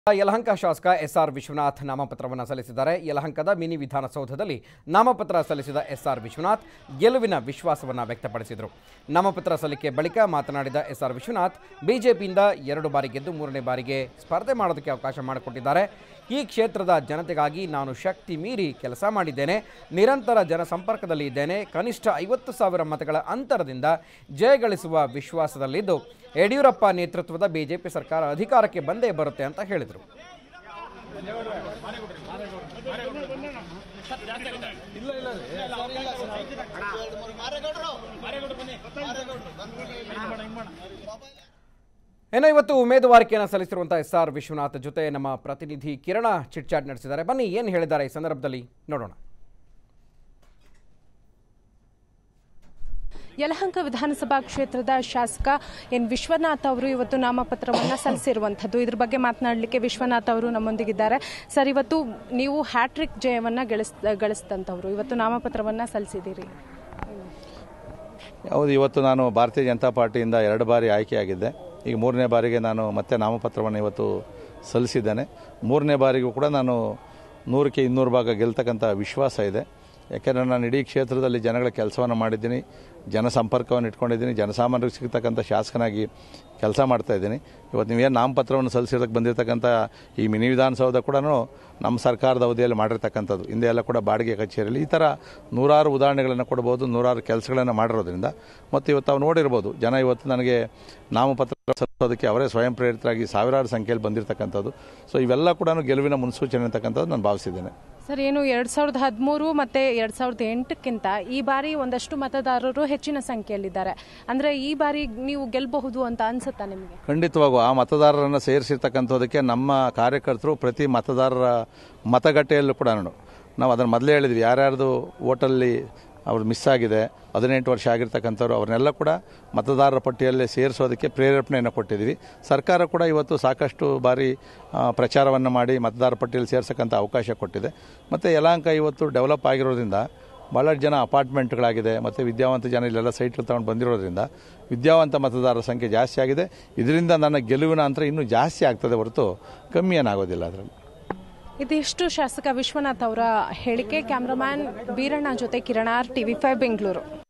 ಯಲಹಂಕ ಶಾಸಕ ಎಸ್ಆರ್ ವಿಶ್ವನಾಥ್ ನಾಮಪತ್ರವನ್ನು ಸಲ್ಲಿಸಿದ್ದಾರೆ ಯಲಹಂಕದ ಮಿನಿ ವಿಧಾನಸೌಧದಲ್ಲಿ ನಾಮಪತ್ರ ಸಲ್ಲಿಸಿದ ಎಸ್ಆರ್ ವಿಶ್ವನಾಥ್ ಗೆಲುವಿನ ವಿಶ್ವಾಸವನ್ನು ವ್ಯಕ್ತಪಡಿಸಿದರು ನಾಮಪತ್ರ ಸಲ್ಲಿಕೆ ಬಳಿಕ ಮಾತನಾಡಿದ ಎಸ್ಆರ್ ವಿಶ್ವನಾಥ್ ಬಿಜೆಪಿಯಿಂದ ಎರಡು ಬಾರಿ ಗೆದ್ದು ಮೂರನೇ ಬಾರಿಗೆ ಸ್ಪರ್ಧೆ ಮಾಡೋದಕ್ಕೆ ಅವಕಾಶ ಮಾಡಿಕೊಟ್ಟಿದ್ದಾರೆ ಈ ಕ್ಷೇತ್ರದ ಜನತೆಗಾಗಿ ನಾನು ಶಕ್ತಿ ಮೀರಿ ಕೆಲಸ ಮಾಡಿದ್ದೇನೆ ನಿರಂತರ ಜನಸಂಪರ್ಕದಲ್ಲಿ ಇದ್ದೇನೆ ಕನಿಷ್ಠ ಐವತ್ತು ಸಾವಿರ ಮತಗಳ ಅಂತರದಿಂದ ಜಯಗಳಿಸುವ ವಿಶ್ವಾಸದಲ್ಲಿದ್ದು ಯಡಿಯೂರಪ್ಪ ನೇತೃತ್ವದ ಬಿಜೆಪಿ ಸರ್ಕಾರ ಅಧಿಕಾರಕ್ಕೆ ಬಂದೇ ಬರುತ್ತೆ ಅಂತ ಹೇಳಿದರು ಇನ್ನು ಇವತ್ತು ಉಮೇದುವಾರಿಕೆಯನ್ನು ಸಲ್ಲಿಸಿರುವಂಥ ಎಸ್ ಆರ್ ವಿಶ್ವನಾಥ್ ಜೊತೆ ನಮ್ಮ ಪ್ರತಿನಿಧಿ ಕಿರಣ ಚಿಟ್ಚಾಟ್ ನಡೆಸಿದ್ದಾರೆ ಬನ್ನಿ ಏನು ಹೇಳಿದ್ದಾರೆ ಈ ಸಂದರ್ಭದಲ್ಲಿ ನೋಡೋಣ ಯಲಹಂಕ ವಿಧಾನಸಭಾ ಕ್ಷೇತ್ರದ ಶಾಸಕ ಎನ್ ವಿಶ್ವನಾಥ್ ಅವರು ಇವತ್ತು ನಾಮಪತ್ರವನ್ನು ಸಲ್ಲಿಸಿರುವಂಥದ್ದು ಇದ್ರ ಬಗ್ಗೆ ಮಾತನಾಡಲಿಕ್ಕೆ ವಿಶ್ವನಾಥ್ ಅವರು ನಮ್ಮೊಂದಿಗಿದ್ದಾರೆ ಸರ್ ಇವತ್ತು ನೀವು ಹ್ಯಾಟ್ರಿಕ್ ಜಯವನ್ನು ಗಳಿಸ್ ಗಳಿಸಿದಂಥವ್ರು ಇವತ್ತು ನಾಮಪತ್ರವನ್ನು ಸಲ್ಲಿಸಿದ್ದೀರಿ ಹೌದು ಇವತ್ತು ನಾನು ಭಾರತೀಯ ಜನತಾ ಪಾರ್ಟಿಯಿಂದ ಎರಡು ಬಾರಿ ಆಯ್ಕೆಯಾಗಿದ್ದೆ ಈಗ ಮೂರನೇ ಬಾರಿಗೆ ನಾನು ಮತ್ತೆ ನಾಮಪತ್ರವನ್ನು ಇವತ್ತು ಸಲ್ಲಿಸಿದ್ದೇನೆ ಮೂರನೇ ಬಾರಿಗೂ ಕೂಡ ನಾನು ನೂರಕ್ಕೆ ಇನ್ನೂರು ಭಾಗ ಗೆಲ್ತಕ್ಕಂಥ ವಿಶ್ವಾಸ ಇದೆ ಯಾಕೆಂದರೆ ನಾನು ಇಡೀ ಕ್ಷೇತ್ರದಲ್ಲಿ ಜನಗಳ ಕೆಲಸವನ್ನು ಮಾಡಿದ್ದೀನಿ ಜನಸಂಪರ್ಕವನ್ನು ಇಟ್ಕೊಂಡಿದ್ದೀನಿ ಜನಸಾಮಾನ್ಯರಿಗೆ ಸಿಗ್ತಕ್ಕಂಥ ಶಾಸಕನಾಗಿ ಕೆಲಸ ಮಾಡ್ತಾ ಇದ್ದೀನಿ ಇವತ್ತು ನೀವೇನು ನಾಮಪತ್ರವನ್ನು ಸಲ್ಲಿಸಿರೋದಕ್ಕೆ ಬಂದಿರತಕ್ಕಂಥ ಈ ಮಿನಿ ವಿಧಾನಸೌಧ ಕೂಡ ನಮ್ಮ ಸರ್ಕಾರದ ಅವಧಿಯಲ್ಲಿ ಮಾಡಿರ್ತಕ್ಕಂಥದ್ದು ಹಿಂದೆ ಎಲ್ಲ ಕೂಡ ಬಾಡಿಗೆ ಕಚೇರಿಯಲ್ಲಿ ಈ ಥರ ನೂರಾರು ಉದಾಹರಣೆಗಳನ್ನು ಕೊಡ್ಬೋದು ನೂರಾರು ಕೆಲಸಗಳನ್ನು ಮಾಡಿರೋದ್ರಿಂದ ಮತ್ತು ಇವತ್ತು ತಾವು ನೋಡಿರ್ಬೋದು ಜನ ಇವತ್ತು ನನಗೆ ನಾಮಪತ್ರ ಸಲ್ಲಿಸೋದಕ್ಕೆ ಅವರೇ ಸ್ವಯಂ ಪ್ರೇರಿತರಾಗಿ ಸಾವಿರಾರು ಸಂಖ್ಯೆಯಲ್ಲಿ ಬಂದಿರತಕ್ಕಂಥದ್ದು ಸೊ ಇವೆಲ್ಲ ಕೂಡ ಗೆಲುವಿನ ಮುನ್ಸೂಚನೆ ಅಂತಕ್ಕಂಥದ್ದು ನಾನು ಭಾವಿಸಿದ್ದೇನೆ ಸರ್ ಏನು ಎರಡು ಸಾವಿರದ ಹದಿಮೂರು ಮತ್ತು ಎರಡು ಸಾವಿರದ ಎಂಟಕ್ಕಿಂತ ಈ ಬಾರಿ ಒಂದಷ್ಟು ಮತದಾರರು ಹೆಚ್ಚಿನ ಸಂಖ್ಯೆಯಲ್ಲಿದ್ದಾರೆ ಅಂದರೆ ಈ ಬಾರಿ ನೀವು ಗೆಲ್ಲಬಹುದು ಅಂತ ಅನ್ಸುತ್ತಾ ನಿಮಗೆ ಖಂಡಿತವಾಗೂ ಆ ಮತದಾರರನ್ನು ಸೇರಿಸಿರ್ತಕ್ಕಂಥದ್ದಕ್ಕೆ ನಮ್ಮ ಕಾರ್ಯಕರ್ತರು ಪ್ರತಿ ಮತದಾರರ ಮತಗಟ್ಟೆಯಲ್ಲೂ ಕೂಡ ನಾವು ಅದನ್ನು ಮೊದಲೇ ಹೇಳಿದ್ವಿ ಯಾರ್ಯಾರ್ದು ಓಟಲ್ಲಿ ಅವ್ರು ಮಿಸ್ ಆಗಿದೆ ಹದಿನೆಂಟು ವರ್ಷ ಆಗಿರ್ತಕ್ಕಂಥವ್ರು ಅವ್ರನ್ನೆಲ್ಲ ಕೂಡ ಮತದಾರರ ಪಟ್ಟಿಯಲ್ಲೇ ಸೇರಿಸೋದಕ್ಕೆ ಪ್ರೇರೇಪಣೆಯನ್ನು ಕೊಟ್ಟಿದ್ದೀವಿ ಸರ್ಕಾರ ಕೂಡ ಇವತ್ತು ಸಾಕಷ್ಟು ಬಾರಿ ಪ್ರಚಾರವನ್ನು ಮಾಡಿ ಮತದಾರರ ಪಟ್ಟಿಯಲ್ಲಿ ಸೇರ್ಸಕ್ಕಂಥ ಅವಕಾಶ ಕೊಟ್ಟಿದೆ ಮತ್ತು ಯಲಾಂಕ ಇವತ್ತು ಡೆವಲಪ್ ಆಗಿರೋದ್ರಿಂದ ಭಾಳಷ್ಟು ಜನ ಅಪಾರ್ಟ್ಮೆಂಟ್ಗಳಾಗಿದೆ ಮತ್ತು ವಿದ್ಯಾವಂತ ಜನ ಇಲ್ಲೆಲ್ಲ ಸೈಟ್ಗಳು ತಗೊಂಡು ಬಂದಿರೋದ್ರಿಂದ ವಿದ್ಯಾವಂತ ಮತದಾರರ ಸಂಖ್ಯೆ ಜಾಸ್ತಿ ಆಗಿದೆ ಇದರಿಂದ ನನ್ನ ಗೆಲುವಿನ ಅಂತರ ಇನ್ನೂ ಜಾಸ್ತಿ ಆಗ್ತದೆ ಹೊರತು ಕಮ್ಮಿ ಏನಾಗೋದಿಲ್ಲ ಅದರಲ್ಲಿ ಇದಿಷ್ಟು ಶಾಸಕ ವಿಶ್ವನಾಥ್ ಅವರ ಹೇಳಿಕೆ ಕ್ಯಾಮ್ರಾಮ್ಯಾನ್ ಬೀರಣ್ಣ ಜೊತೆ Kiran R TV five Bengaluru